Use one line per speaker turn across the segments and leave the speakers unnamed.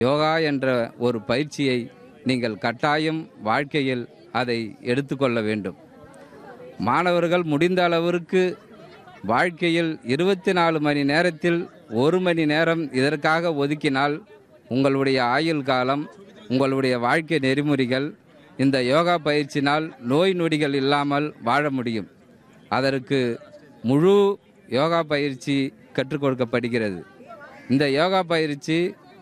யோகா என்ற ஒரு பயிற்சியை நீங்கள் கட்டாயம் வாழ்க்கையில் அதை எடுத்துக்கொள்ள வேண்டும் மாணவர்கள் முடிந்த அளவிற்கு வாழ்க்கையில் இருபத்தி நாலு மணி நேரத்தில் ஒரு மணி நேரம் இதற்காக ஒதுக்கினால் உங்களுடைய ஆயுள் காலம் உங்களுடைய வாழ்க்கை நெறிமுறைகள் இந்த யோகா பயிற்சினால் நோய் நொடிகள் இல்லாமல் வாழ முடியும் அதற்கு முழு யோகா பயிற்சி கற்றுக் கொடுக்கப்படுகிறது இந்த யோகா பயிற்சி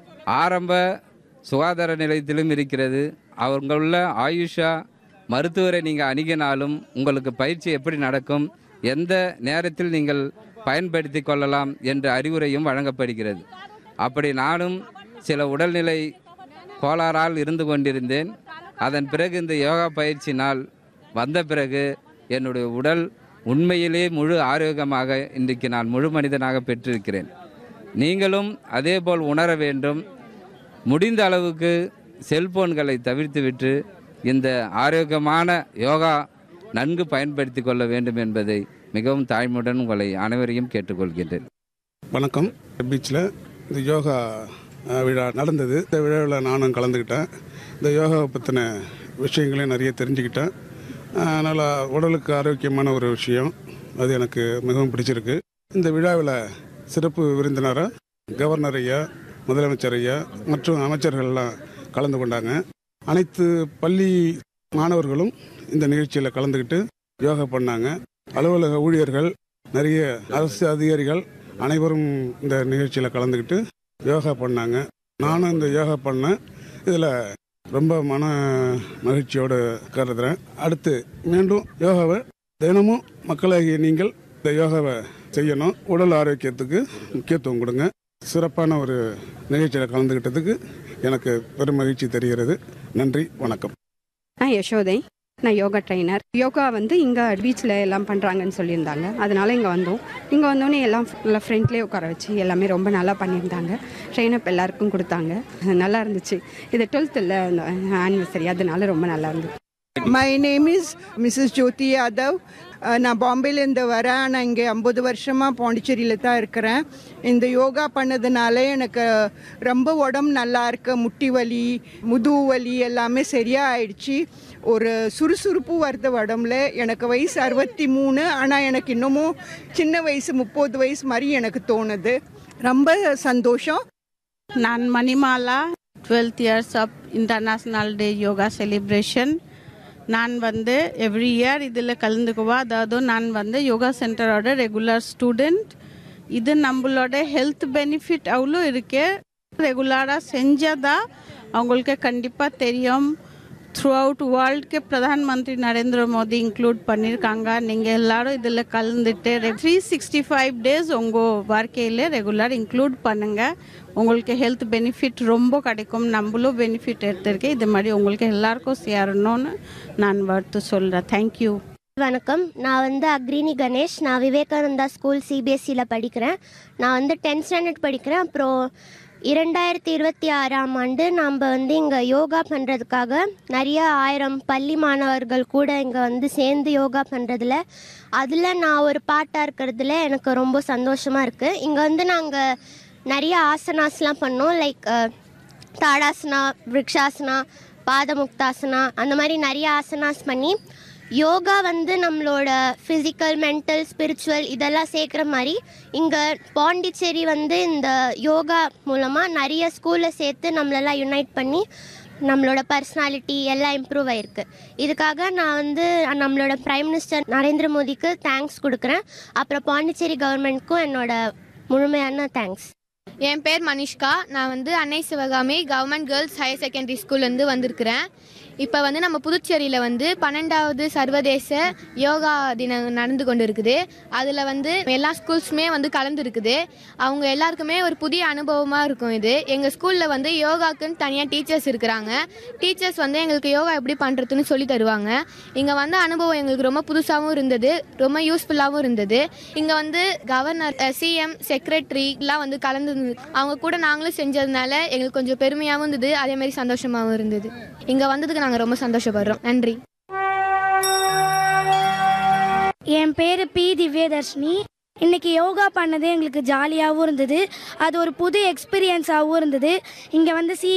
ஆரம்ப சுகாதார நிலையத்திலும் இருக்கிறது அவங்களுள்ள ஆயுஷா மருத்துவரை நீங்கள் அணுகினாலும் உங்களுக்கு பயிற்சி எப்படி நடக்கும் எந்த நேரத்தில் நீங்கள் பயன்படுத்தி கொள்ளலாம் என்ற அறிவுரையும் வழங்கப்படுகிறது அப்படி நானும் சில உடல்நிலை கோளாறால் இருந்து கொண்டிருந்தேன் அதன் பிறகு இந்த யோகா பயிற்சினால் வந்த பிறகு என்னுடைய உடல் உண்மையிலே முழு ஆரோக்கியமாக இன்றைக்கு நான் முழு மனிதனாக பெற்றிருக்கிறேன் நீங்களும் அதேபோல் உணர வேண்டும் முடிந்த அளவுக்கு செல்போன்களை தவிர்த்துவிட்டு இந்த ஆரோக்கியமான யோகா நன்கு பயன்படுத்தி கொள்ள வேண்டும் என்பதை மிகவும் தாழ்மையுடன் உங்களை அனைவரையும் கேட்டுக்கொள்கின்றேன்
வணக்கம் பீச்சில் இந்த யோகா அஹ், விழா நடந்தது இந்த விழாவில் நானும் கலந்துக்கிட்டேன் இந்த யோகாவை பற்றின விஷயங்களையும் நிறைய தெரிஞ்சுக்கிட்டேன் அஹ், நல்லா உடலுக்கு ஆரோக்கியமான ஒரு விஷயம் அது எனக்கு மிகவும் பிடிச்சிருக்கு இந்த விழாவில் சிறப்பு விருந்தினராக கவர்னர் ஐயா முதலமைச்சர் ஐயா மற்றும் அமைச்சர்கள்லாம் கலந்து கொண்டாங்க அனைத்து பள்ளி மாணவர்களும் இந்த நிகழ்ச்சியில் கலந்துக்கிட்டு யோகா பண்ணாங்க அலுவலக ஊழியர்கள் நிறைய அரசு அதிகாரிகள் அனைவரும் இந்த நிகழ்ச்சியில் கலந்துக்கிட்டு யோகா பண்ணாங்க நானும் இந்த யோகா பண்ணேன் இதில் ரொம்ப மன மகிழ்ச்சியோடு கருதுகிறேன் அடுத்து மீண்டும் யோகாவை தினமும் மக்களாகிய நீங்கள் இந்த யோகாவை செய்யணும் உடல் ஆரோக்கியத்துக்கு முக்கியத்துவம் கொடுங்க சிறப்பான ஒரு நிகழ்ச்சியில் கலந்துக்கிட்டதுக்கு எனக்கு பெரும் மகிழ்ச்சி தெரிகிறது நன்றி வணக்கம்
நான் யசோதை நான் யோகா ட்ரைனர் யோகா வந்து இங்கே பீச்சில் எல்லாம் பண்ணுறாங்கன்னு சொல்லியிருந்தாங்க அதனால இங்கே வந்தோம் இங்கே வந்தோடனே எல்லாம் நல்லா ஃப்ரெண்ட்லேயே உட்கார வச்சு எல்லாமே ரொம்ப நல்லா பண்ணியிருந்தாங்க ட்ரெயின் அப் எல்லாருக்கும் கொடுத்தாங்க நல்லா இருந்துச்சு இது டுவெல்த்தில் ஆனிவர்சரி அதனால ரொம்ப நல்லா இருந்துச்சு
my name is missus Jyothi Yadav ah, நான் பாம்பேலேருந்து வரேன் நான் இங்கே ஐம்பது வருஷமாக பாண்டிச்சேரியில் தான் இருக்கிறேன் இந்த யோகா பண்ணதுனால எனக்கு ரொம்ப உடம்பு நல்லா இருக்கு முட்டி வலி முதுகு வலி எல்லாமே சரியாக ஆயிடுச்சு ஒரு சுறுசுறுப்பு வருது உடம்புல எனக்கு வயசு அறுபத்தி மூணு ஆனால் எனக்கு இன்னமும் சின்ன வயசு முப்பது வயசு மாதிரி எனக்கு தோணுது ரொம்ப சந்தோஷம்
நான் Manimala twelfth years of international day yoga celebration நான் வந்து எவ்ரி இயர் இதில் கலந்துக்குவா அதாவது நான் வந்து யோகா சென்டரோட ரெகுலர் ஸ்டூடெண்ட் இது நம்மளோட ஹெல்த் பெனிஃபிட் அவ்வளோ இருக்கு ரெகுலராக செஞ்சாதான் அவங்களுக்கு கண்டிப்பாக தெரியும் த்ரூ அவுட் வேர்ல்டுக்கு பிரதான் மந்திரி நரேந்திர மோடி இன்க்ளூட் பண்ணியிருக்காங்க நீங்கள் எல்லாரும் இதில் கலந்துட்டு த்ரீ சிக்ஸ்டி ஃபைவ் டேஸ் உங்கள் வாழ்க்கையில் ரெகுலர் இன்க்ளூட் பண்ணுங்கள் உங்களுக்கு ஹெல்த் பெனிஃபிட் ரொம்ப கிடைக்கும் நம்மளும் பெனிஃபிட் எடுத்திருக்கேன் இது மாதிரி உங்களுக்கு எல்லாருக்கும் சேரணும்னு நான் வாழ்த்து சொல்கிறேன் தேங்க்யூ
வணக்கம் நான் வந்து அக்ரினி கணேஷ் நான் விவேகானந்தா ஸ்கூல் சிபிஎஸ்சியில் படிக்கிறேன் நான் வந்து டென்த் ஸ்டாண்டர்ட் படிக்கிறேன் அப்புறம் இரண்டாயிரத்தி இருபத்தி ஆறாம் ஆண்டு நாம் வந்து இங்கே யோகா பண்ணுறதுக்காக நிறைய ஆயிரம் பள்ளி மாணவர்கள் கூட இங்கே வந்து சேர்ந்து யோகா பண்ணுறதுல அதில் நான் ஒரு பாட்டாக இருக்கிறதுல எனக்கு ரொம்ப சந்தோஷமாக இருக்குது இங்கே வந்து நாங்கள் நிறைய ஆசனாஸ்லாம் பண்ணோம் லைக் தாடாசனா விரக்ஷாசனா பாதமுக்தாசனா அந்த மாதிரி நிறைய ஆசனாஸ் பண்ணி யோகா வந்து நம்மளோட ஃபிசிக்கல் மென்டல் ஸ்பிரிச்சுவல் இதெல்லாம் சேர்க்குற மாதிரி இங்கே பாண்டிச்சேரி வந்து இந்த யோகா மூலமாக நிறைய ஸ்கூலில் சேர்த்து நம்மளெல்லாம் யுனைட் பண்ணி நம்மளோட பர்சனாலிட்டி எல்லாம் இம்ப்ரூவ் ஆயிருக்கு இதுக்காக நான் வந்து நம்மளோட பிரைம் மினிஸ்டர் நரேந்திர மோடிக்கு தேங்க்ஸ் கொடுக்குறேன் அப்புறம் பாண்டிச்சேரி கவர்மெண்ட்க்கும் என்னோட முழுமையான தேங்க்ஸ்
என் பேர் மனிஷ்கா நான் வந்து Annai Sivagami government girls higher secondary ஸ்கூல்லேருந்து வந்திருக்கிறேன் இப்போ வந்து நம்ம புதுச்சேரியில் வந்து பன்னெண்டாவது சர்வதேச யோகா தினம் நடந்து கொண்டு இருக்குது அதில் வந்து எல்லா ஸ்கூல்ஸுமே வந்து கலந்து இருக்குது அவங்க எல்லாருக்குமே ஒரு புதிய அனுபவமாக இருக்கும் இது எங்கள் ஸ்கூலில் வந்து யோகாக்குன்னு தனியாக டீச்சர்ஸ் இருக்கிறாங்க டீச்சர்ஸ் வந்து எங்களுக்கு யோகா எப்படி பண்ணுறதுன்னு சொல்லி தருவாங்க இங்கே வந்த அனுபவம் எங்களுக்கு ரொம்ப புதுசாகவும் இருந்தது ரொம்ப யூஸ்ஃபுல்லாகவும் இருந்தது இங்கே வந்து கவர்னர் சிஎம் செக்ரட்டரி எல்லாம் வந்து கலந்து இருந்தது. அவங்க கூட நாங்களும் செஞ்சதுனால எங்களுக்கு கொஞ்சம் பெருமையாகவும் இருந்தது அதே மாதிரி சந்தோஷமாகவும் இருந்தது இங்கே வந்ததுக்கு நாங்கள் ரொம்ப சந்தோஷப்படுறோம் நன்றி
என் பேர் பி திவ்யதர்ஷினி இன்றைக்கி யோகா பண்ணது எங்களுக்கு ஜாலியாகவும் இருந்தது அது ஒரு புது எக்ஸ்பீரியன்ஸாகவும் இருந்தது இங்கே வந்து சி